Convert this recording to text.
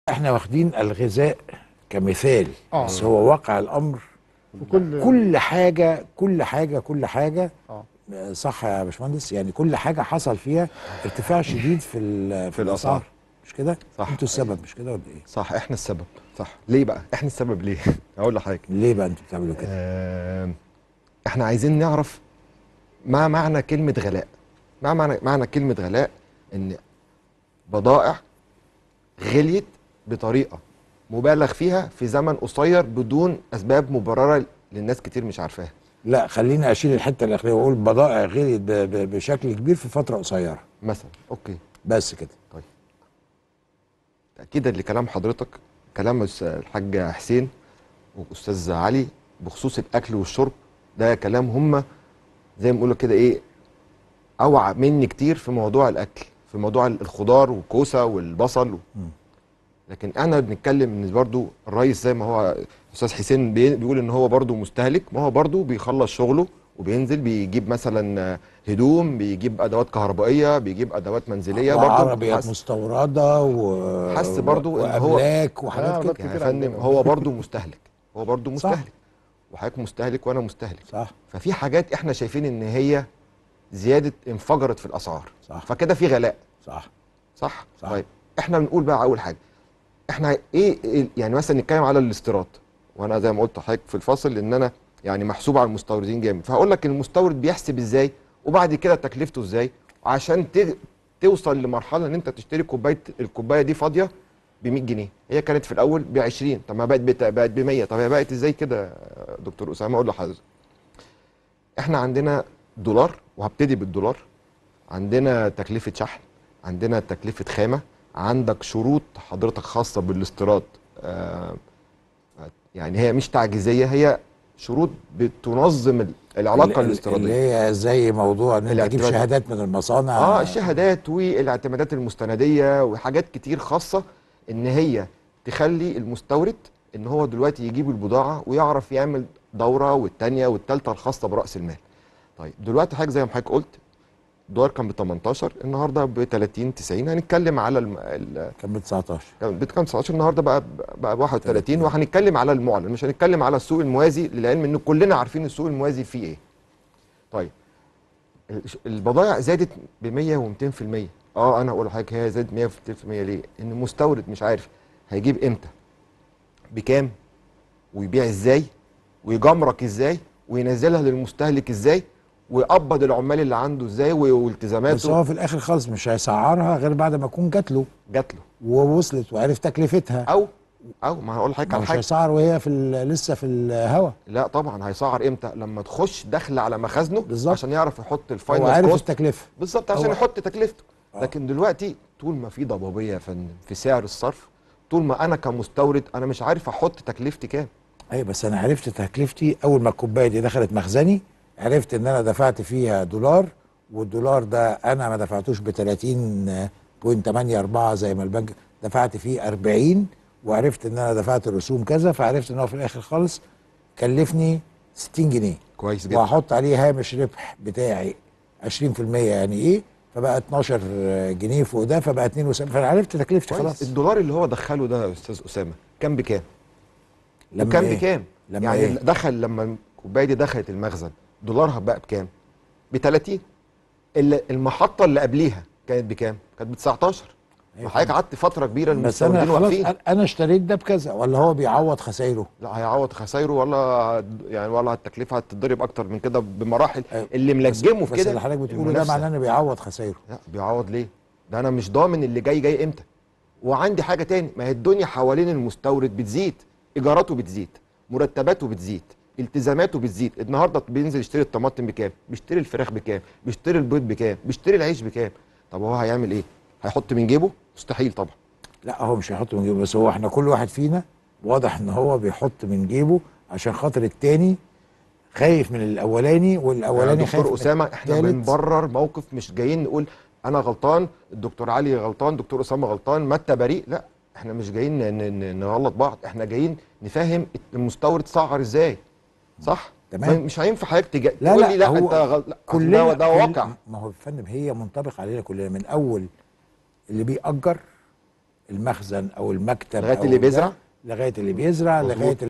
احنا واخدين الغذاء كمثال آه. بس هو واقع الامر وكل كل حاجه كل حاجه كل حاجه اه صح يا باشمهندس يعني كل حاجه حصل فيها ارتفاع شديد في ال- في الأسعار. الاسعار مش كده؟ صح. انتوا السبب مش كده ولا ايه؟ صح احنا السبب صح ليه بقى احنا السبب ليه اقول لحضرتك ليه بقى انتوا بتعملوا كده؟ آه احنا عايزين نعرف ما معنى كلمة غلاء ما معنى معنى كلمة غلاء ان بضائع غليت بطريقة مبالغ فيها في زمن قصير بدون اسباب مبررة للناس كتير مش عارفاها لا خليني اشيل الحته الاخيره واقول بضائع غليت ب- ب- بشكل كبير في فتره قصيره مثلا اوكي بس كده تأكيدا لكلام حضرتك كلام الس- الحاج حسين واستاذ علي بخصوص الاكل والشرب ده كلام هم زي ما بيقولوا كده ايه اوعى مني كتير في موضوع الاكل في موضوع الخضار والكوسه والبصل و... مم. لكن انا بنتكلم ان برضو الرئيس زي ما هو استاذ حسين بي- بيقول ان هو برضو مستهلك ما هو برضو بيخلص شغله وبينزل بيجيب مثلا هدوم بيجيب ادوات كهربائيه بيجيب ادوات منزليه برضو عربيات حس- مستورده و حس برضو إن هو- واملاك آه، وحاجات عربيات كده يعني يا كتير فندم عندنا. هو برضو مستهلك هو برضو صح. مستهلك وحضرتك مستهلك وانا مستهلك صح ففي حاجات احنا شايفين ان هي زياده انفجرت في الاسعار صح فكده في غلاء صح صح صح. طيب احنا بنقول بقى اول حاجه احنا ايه, إيه يعني مثلا نتكلم على الاستيراد وانا زي ما قلت لحضرتك في الفاصل ان انا يعني محسوب على المستوردين جامد فهقول لك المستورد بيحسب ازاي وبعد كده تكلفته ازاي عشان ت... توصل لمرحله ان انت تشتري كوبايه الكوبايه دي فاضيه ب 100 جنيه هي كانت في الاول ب 20 طب ما بقت بت... بقت ب 100 طب هي بقت ازاي كده يا دكتور اسامه اقول لحضرتك احنا عندنا دولار وهبتدي بالدولار عندنا تكلفه شحن عندنا تكلفه خامه عندك شروط حضرتك خاصه بالاستيراد آه يعني هي مش تعجيزيه هي شروط بتنظم ال- العلاقه ال- اللي الاستيراديه هي زي موضوع ان انت تجيب الاعتماد. شهادات من المصانع اه الشهادات والاعتمادات المستنديه وحاجات كتير خاصه ان هي تخلي المستورد ان هو دلوقتي يجيب البضاعه ويعرف يعمل دوره والتانيه والتالته الخاصه براس المال. طيب دلوقتي حضرتك زي ما حضرتك قلت الدولار كان ب 18 النهارده ب 30 90 هنتكلم على الم... ال... كان ب 19 كان ب 19 النهارده بقى بقى ب 31 وهنتكلم على المعلن مش هنتكلم على السوق الموازي للعلم ان كلنا عارفين السوق الموازي فيه ايه. طيب الش- البضائع زادت ب 100 و200% اه انا اقول لحضرتك هي زادت 100 و200% ليه؟ ان المستورد مش عارف هيجيب امتى بكام ويبيع ازاي ويجمرك ازاي وينزلها للمستهلك ازاي ويقبض العمال اللي عنده ازاي و- بس والتزاماته هو في الاخر خالص مش هيسعرها غير بعد ما تكون جات له جات له ووصلت وعرف تكلفتها او او ما هقول لحضرتك ما على مش حاجه هيسعر وهي في ال- لسه في الهوا لا طبعا هيسعر امتى لما تخش داخل على مخازنه بالظبط. عشان يعرف يحط هو الفاينل عارف كوست التكلفه بالظبط عشان هو- يحط تكلفته آه. لكن دلوقتي طول ما في ضبابيه يا فندم في سعر الصرف طول ما انا كمستورد انا مش عارف احط تكلفتي كام ايوه بس انا عرفت تكلفتي اول ما الكوبايه دي دخلت مخزني عرفت ان انا دفعت فيها دولار والدولار ده انا ما دفعتوش ب 30.84 زي ما البنك دفعت فيه 40 وعرفت ان انا دفعت الرسوم كذا فعرفت ان هو في الاخر خالص كلفني 60 جنيه كويس جدا وهحط عليه هامش ربح بتاعي 20% يعني ايه فبقى 12 جنيه فوق ده فبقى 72 فانا عرفت تكلفتي كويس خلاص الدولار اللي هو دخله ده يا استاذ اسامه كان بكام لما وكان إيه؟ بكام لما يعني إيه؟ دخل لما الكوبايه دي دخلت المخزن دولارها بقى بكام ب 30 اللي المحطه اللي قبليها كانت بكام كانت ب 19 أيوة. وحضرتك قعدت فتره كبيره بس انا المستوردين خلاص واقفين أنا- انا اشتريت ده بكذا ولا هو بيعوض خسايره لا هيعوض خسايره ولا يعني ولا التكلفه هتتضرب اكتر من كده بمراحل أيوة. اللي ملجمه في بس كده اللي حضرتك بتقوله ده المنافسة. معناه انه بيعوض خسايره لا بيعوض ليه؟ ده انا مش ضامن اللي جاي جاي امتى وعندي حاجه تاني ما هي الدنيا حوالين المستورد بتزيد ايجاراته بتزيد مرتباته بتزيد التزاماته بتزيد النهارده بينزل يشتري الطماطم بكام بيشتري الفراخ بكام بيشتري البيض بكام بيشتري العيش بكام طب هو هيعمل ايه هيحط من جيبه مستحيل طبعا لا هو مش هيحط من جيبه بس هو احنا كل واحد فينا واضح ان هو بيحط من جيبه عشان خاطر التاني خايف من الاولاني والاولاني يا خايف دكتور من اسامه احنا التالت. بنبرر موقف مش جايين نقول انا غلطان الدكتور علي غلطان دكتور اسامه غلطان متى بريء لا احنا مش جايين ن- ن- نغلط بعض احنا جايين نفهم المستورد سعر ازاي صح تمام. ما- مش هينفع حضرتك تجا... لا تقول لا لي لا هو انت غل... لا أصل كلنا ده, ده كل- واقع ما هو يا فندم هي منطبق علينا كلنا من اول اللي بيأجر المخزن او المكتب لغاية أو اللي ده، بيزرع؟ لغايه اللي بيزرع مظبوط. لغايه